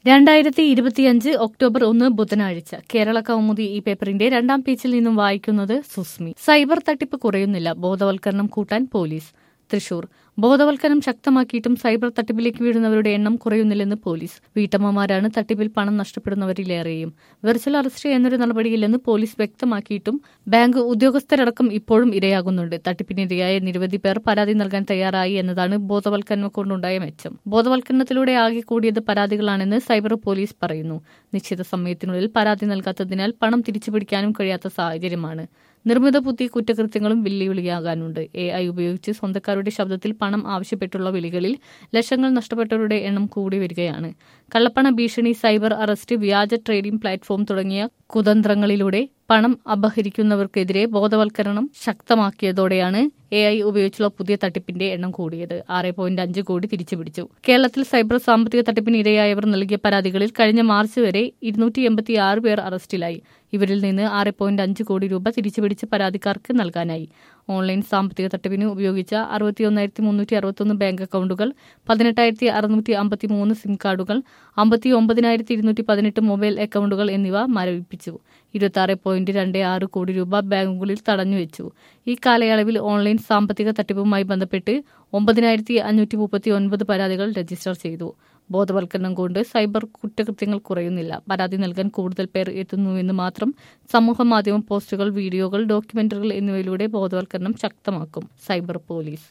രണ്ടായിരത്തി ഇരുപത്തിയഞ്ച് ഒക്ടോബർ ഒന്ന് ബുധനാഴ്ച കേരള കൗമുദി ഈ പേപ്പറിന്റെ രണ്ടാം പേജിൽ നിന്നും വായിക്കുന്നത് സുസ്മി സൈബർ തട്ടിപ്പ് കുറയുന്നില്ല ബോധവൽക്കരണം കൂട്ടാൻ പോലീസ് തൃശൂർ ബോധവൽക്കരണം ശക്തമാക്കിയിട്ടും സൈബർ തട്ടിപ്പിലേക്ക് വീഴുന്നവരുടെ എണ്ണം കുറയുന്നില്ലെന്ന് പോലീസ് വീട്ടമ്മമാരാണ് തട്ടിപ്പിൽ പണം നഷ്ടപ്പെടുന്നവരിലേറെയും വെർച്വൽ അറസ്റ്റ് എന്നൊരു നടപടിയില്ലെന്ന് പോലീസ് വ്യക്തമാക്കിയിട്ടും ബാങ്ക് ഉദ്യോഗസ്ഥരടക്കം ഇപ്പോഴും ഇരയാകുന്നുണ്ട് തട്ടിപ്പിനിരയായ നിരവധി പേർ പരാതി നൽകാൻ തയ്യാറായി എന്നതാണ് ബോധവൽക്കരണം കൊണ്ടുണ്ടായ മെച്ചം ബോധവൽക്കരണത്തിലൂടെ ആകെ കൂടിയത് പരാതികളാണെന്ന് സൈബർ പോലീസ് പറയുന്നു നിശ്ചിത സമയത്തിനുള്ളിൽ പരാതി നൽകാത്തതിനാൽ പണം തിരിച്ചുപിടിക്കാനും കഴിയാത്ത സാഹചര്യമാണ് നിർമ്മിത ബുദ്ധി കുറ്റകൃത്യങ്ങളും വെല്ലുവിളിയാകാനുണ്ട് എ ഐ ഉപയോഗിച്ച് സ്വന്തക്കാരുടെ ശബ്ദത്തിൽ പണം ആവശ്യപ്പെട്ടുള്ള വിളികളിൽ ലക്ഷങ്ങൾ നഷ്ടപ്പെട്ടവരുടെ എണ്ണം കൂടി വരികയാണ് കള്ളപ്പണ ഭീഷണി സൈബർ അറസ്റ്റ് വ്യാജ ട്രേഡിംഗ് പ്ലാറ്റ്ഫോം തുടങ്ങിയ കുതന്ത്രങ്ങളിലൂടെ പണം അപഹരിക്കുന്നവർക്കെതിരെ ബോധവൽക്കരണം ശക്തമാക്കിയതോടെയാണ് എ ഐ ഉപയോഗിച്ചുള്ള പുതിയ തട്ടിപ്പിന്റെ എണ്ണം കൂടിയത് ആറ് പോയിന്റ് അഞ്ച് കോടി തിരിച്ചുപിടിച്ചു കേരളത്തിൽ സൈബർ സാമ്പത്തിക തട്ടിപ്പിന് ഇരയായവർ നൽകിയ പരാതികളിൽ കഴിഞ്ഞ മാർച്ച് വരെ ഇരുന്നൂറ്റി എൺപത്തി ആറ് പേർ അറസ്റ്റിലായി ഇവരിൽ നിന്ന് ആറ് പോയിന്റ് അഞ്ച് കോടി രൂപ തിരിച്ചുപിടിച്ച് പരാതിക്കാർക്ക് നൽകാനായി ഓൺലൈൻ സാമ്പത്തിക തട്ടിപ്പിന് ഉപയോഗിച്ച അറുപത്തിയൊന്നായിരത്തി മുന്നൂറ്റി അറുപത്തൊന്ന് ബാങ്ക് അക്കൗണ്ടുകൾ പതിനെട്ടായിരത്തി അറുന്നൂറ്റി അമ്പത്തി മൂന്ന് സിം കാർഡുകൾ അമ്പത്തി ഒമ്പതിനായിരത്തി ഇരുന്നൂറ്റി പതിനെട്ട് മൊബൈൽ അക്കൗണ്ടുകൾ എന്നിവ മരവിപ്പിച്ചു ഇരുപത്തി ആറ് പോയിന്റ് രണ്ട് ആറ് കോടി രൂപ ബാങ്കുകളിൽ തടഞ്ഞുവെച്ചു ഈ കാലയളവിൽ ഓൺലൈൻ സാമ്പത്തിക തട്ടിപ്പുമായി ബന്ധപ്പെട്ട് ഒമ്പതിനായിരത്തി അഞ്ഞൂറ്റി മുപ്പത്തി ഒൻപത് പരാതികൾ രജിസ്റ്റർ ചെയ്തു ബോധവൽക്കരണം കൊണ്ട് സൈബർ കുറ്റകൃത്യങ്ങൾ കുറയുന്നില്ല പരാതി നൽകാൻ കൂടുതൽ പേർ എത്തുന്നുവെന്ന് മാത്രം സമൂഹ മാധ്യമ പോസ്റ്റുകൾ വീഡിയോകൾ ഡോക്യുമെന്ററികൾ എന്നിവയിലൂടെ ബോധവൽക്കരണം ശക്തമാക്കും സൈബർ പോലീസ്